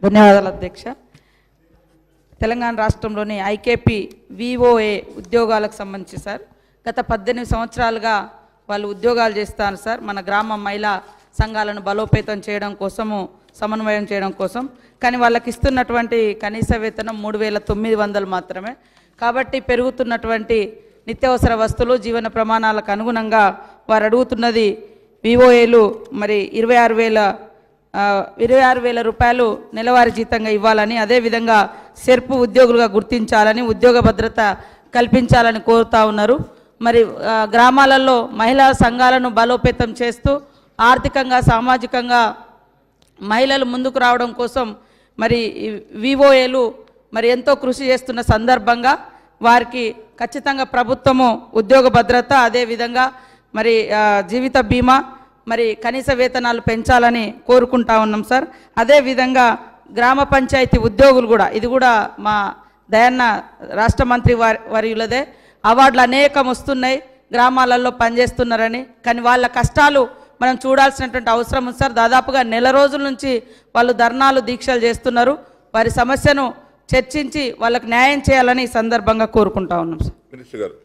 ధన్యవాదాలు అధ్యక్ష తెలంగాణ రాష్ట్రంలోని ఐకేపీ విఓఏ ఉద్యోగాలకు సంబంధించి సార్ గత పద్దెనిమిది సంవత్సరాలుగా వాళ్ళు ఉద్యోగాలు చేస్తారు సార్ మన గ్రామ మహిళా సంఘాలను బలోపేతం చేయడం కోసము సమన్వయం చేయడం కోసం కానీ వాళ్ళకి ఇస్తున్నటువంటి కనీస వేతనం మూడు వేల తొమ్మిది వందలు మాత్రమే కాబట్టి పెరుగుతున్నటువంటి నిత్యావసర వస్తువులు జీవన ప్రమాణాలకు అనుగుణంగా వారు అడుగుతున్నది విఓఏలు మరి ఇరవై ఆరు వేల ఆ, ఇరవై ఆరు వేల రూపాయలు నెలవారీ జీతంగా ఇవ్వాలని అదేవిధంగా సెర్పు ఉద్యోగులుగా గుర్తించాలని ఉద్యోగ భద్రత కల్పించాలని కోరుతా ఉన్నారు మరి ఆ, గ్రామాలలో మహిళా సంఘాలను బలోపేతం చేస్తూ ఆర్థికంగా సామాజికంగా మహిళలు ముందుకు రావడం కోసం మరి వివోఏలు మరి ఎంతో కృషి చేస్తున్న సందర్భంగా వారికి ఖచ్చితంగా ప్రభుత్వము ఉద్యోగ భద్రత అదేవిధంగా మరి ఆ, జీవిత బీమా మరి కనీస వేతనాలు పెంచాలని కోరుకుంటా ఉన్నాం సార్ అదేవిధంగా గ్రామ పంచాయతీ ఉద్యోగులు కూడా ఇది కూడా మా దయన్న రాష్ట్ర మంత్రి వారి వర్యులదే అవార్డులు అనేకం వస్తున్నాయి గ్రామాలలో పనిచేస్తున్నారని కానీ వాళ్ళ కష్టాలు మనం చూడాల్సినటువంటి అవసరం ఉంది సార్ దాదాపుగా నెల రోజుల నుంచి వాళ్ళు ధర్నాలు దీక్షలు చేస్తున్నారు వారి సమస్యను చర్చించి వాళ్ళకు న్యాయం చేయాలని ఈ సందర్భంగా కోరుకుంటా ఉన్నాం సార్ మినిస్టర్ గారు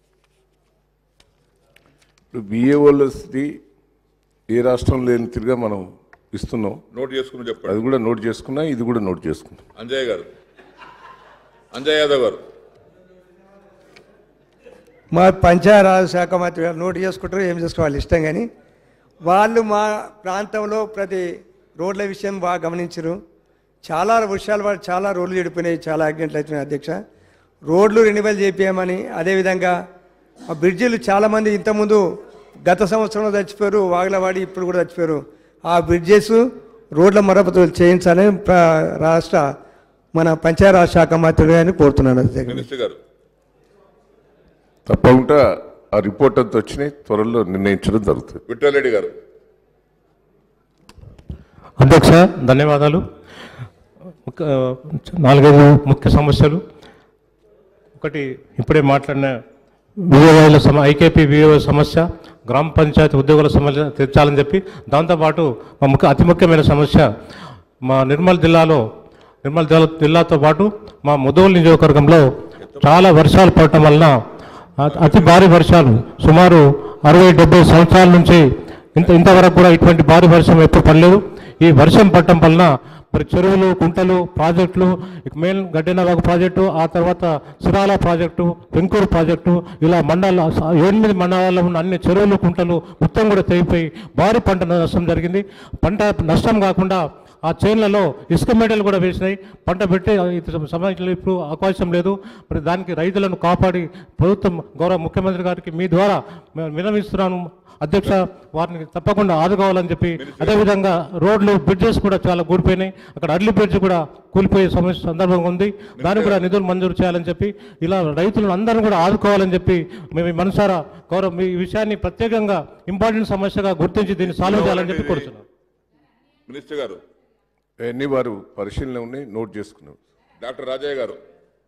ఇప్పుడు బిఏఓలది ఏ రాష్ట్రం లేని తిరిగా మనం ఇస్తున్నాం నోట్ చేసుకుని అది చెప్పండి కూడా నోట్ చేసుకున్నా ఇది కూడా నోట్ చేసుకున్నాం అంజయ్ గారు అంజయ్ యాదవ్ గారు మా పంచాయరాజ్ శాఖ మంత్రి గారు నోటు చేసుకుంటారు ఏం చేసుకోవాలి ఇష్టం కానీ వాళ్ళు మా ప్రాంతంలో ప్రతి రోడ్ల విషయం బాగా గమనించరు చాలా విషయాలు వాళ్ళు చాలా రోడ్లు చెడిపోయినాయి చాలా యాక్సిడెంట్లు అవుతున్నాయి అధ్యక్ష రోడ్లు రెన్యువల్ చేపించమని అదేవిధంగా ఆ బ్రిడ్జిలు చాలామంది ఇంతకుముందు గత సంవత్సరంలో చచ్చిపోయారు వాగలవాడి ఇప్పుడు కూడా చచ్చిపోయారు ఆ బ్రిడ్జెస్ రోడ్ల మరమ్మతులు చేయించాలని ప్ర- రాష్ట్ర మన పంచాయరాజ్ శాఖ మంత్రి గారిని కోరుతున్నాను అధ్యక్ష మినిస్టర్ గారు తప్పకుండా ఆ రిపోర్ట్ అంతా వచ్చినాయి త్వరలో నిర్ణయించడం జరుగుతుంది విఠలరెడ్డి గారు అధ్యక్ష ధన్యవాదాలు ఒక నాలుగైదు ముఖ్య సమస్యలు ఒకటి ఇప్పుడే మాట్లాడిన వివోఐల సమ ఐకేపీ వివో సమస్య గ్రామ పంచాయతీ ఉద్యోగుల సమస్య తీర్చాలని చెప్పి దాంతోపాటు మా ముఖ్య అతి ముఖ్యమైన సమస్య మా నిర్మల్ జిల్లాలో నిర్మల్ జిల్లా జిల్లాతో పాటు మా ముదోల్ నియోజకవర్గంలో చాలా వర్షాలు పడటం వలన అ- అతి భారీ వర్షాలు సుమారు అరవై డెబ్బై సంవత్సరాల నుంచి ఇంత ఇంతవరకు కూడా ఇటువంటి భారీ వర్షం ఎప్పుడు పడలేదు ఈ వర్షం పడటం వలన మరి చెరువులు కుంటలు ప్రాజెక్టులు ఇక మెయిన్ గడ్డెనవాగు ప్రాజెక్టు ఆ తర్వాత సిరాల ప్రాజెక్టు వెంకూరు ప్రాజెక్టు ఇలా మండల ఎనిమిది మండలాల్లో ఉన్న అన్ని చెరువులు కుంటలు మొత్తం కూడా తెగిపోయి భారీ పంట నష్టం జరిగింది పంట నష్టం కాకుండా ఆ చేన్లలో ఇసుక మేడలు కూడా వేసినాయి పంట పెట్టే సమయంలో ఇప్పుడు అవకాశం లేదు మరి దానికి రైతులను కాపాడి ప్రభుత్వం గౌరవ ముఖ్యమంత్రి గారికి మీ ద్వారా మేము వినవిస్తున్నాను అధ్యక్ష వారిని తప్పకుండా ఆదుకోవాలని చెప్పి అదేవిధంగా రోడ్లు బ్రిడ్జెస్ కూడా చాలా కూలిపోయినాయి అక్కడ అర్లీ బ్రిడ్జ్ కూడా కూలిపోయే సమస్య సందర్భం ఉంది దానికి కూడా నిధులు మంజూరు చేయాలని చెప్పి ఇలా రైతులను అందరిని కూడా ఆదుకోవాలని చెప్పి మేము ఈ మనసారా గౌరవ మీ ఈ విషయాన్ని ప్రత్యేకంగా ఇంపార్టెంట్ సమస్యగా గుర్తించి దీన్ని సాల్వ్ చేయాలని చెప్పి కోరుతున్నాను మినిస్టర్ గారు అన్నీ వారు పరిశీలన ఉన్నాయి నోట్ చేసుకున్నాం డాక్టర్ రాజయ్య గారు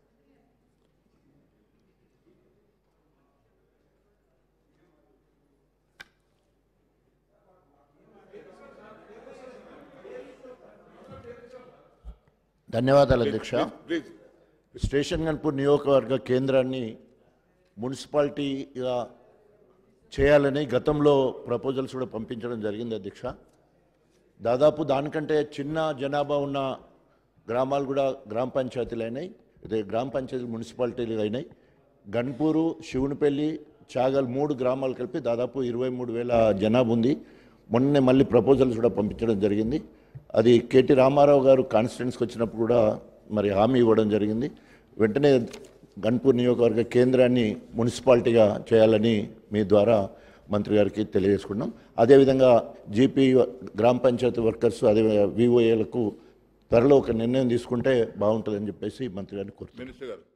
ధన్యవాదాలు అధ్యక్ష ప్లీజ్ స్టేషన్ గన్పూర్ నియోజకవర్గ కేంద్రాన్ని మున్సిపాలిటీగా చేయాలని గతంలో ప్రపోజల్స్ కూడా పంపించడం జరిగింది అధ్యక్ష దాదాపు దానికంటే చిన్న జనాభా ఉన్న గ్రామాలు కూడా గ్రామ పంచాయతీలు అయినాయి ఇదే గ్రామ పంచాయతీలు మున్సిపాలిటీలు అయినాయి గన్పూరు శివునిపల్లి చాగల్ మూడు గ్రామాలు కలిపి దాదాపు ఇరవై మూడు వేల జనాభా ఉంది మొన్నే మళ్ళీ ప్రపోజల్స్ కూడా పంపించడం జరిగింది అది కేటీ రామారావు గారు కాన్స్టిట్యున్స్కి వచ్చినప్పుడు కూడా మరి హామీ ఇవ్వడం జరిగింది వెంటనే గన్పూర్ నియోజకవర్గ కేంద్రాన్ని మున్సిపాలిటీగా చేయాలని మీ ద్వారా మంత్రి గారికి తెలియజేసుకున్నాం అదేవిధంగా జీపీ గ్రామ పంచాయతీ వర్కర్స్ అదే వివోఏలకు త్వరలో ఒక నిర్ణయం తీసుకుంటే బాగుంటుందని చెప్పేసి మంత్రి గారిని కోరుతున్నాం మినిస్టర్ గారు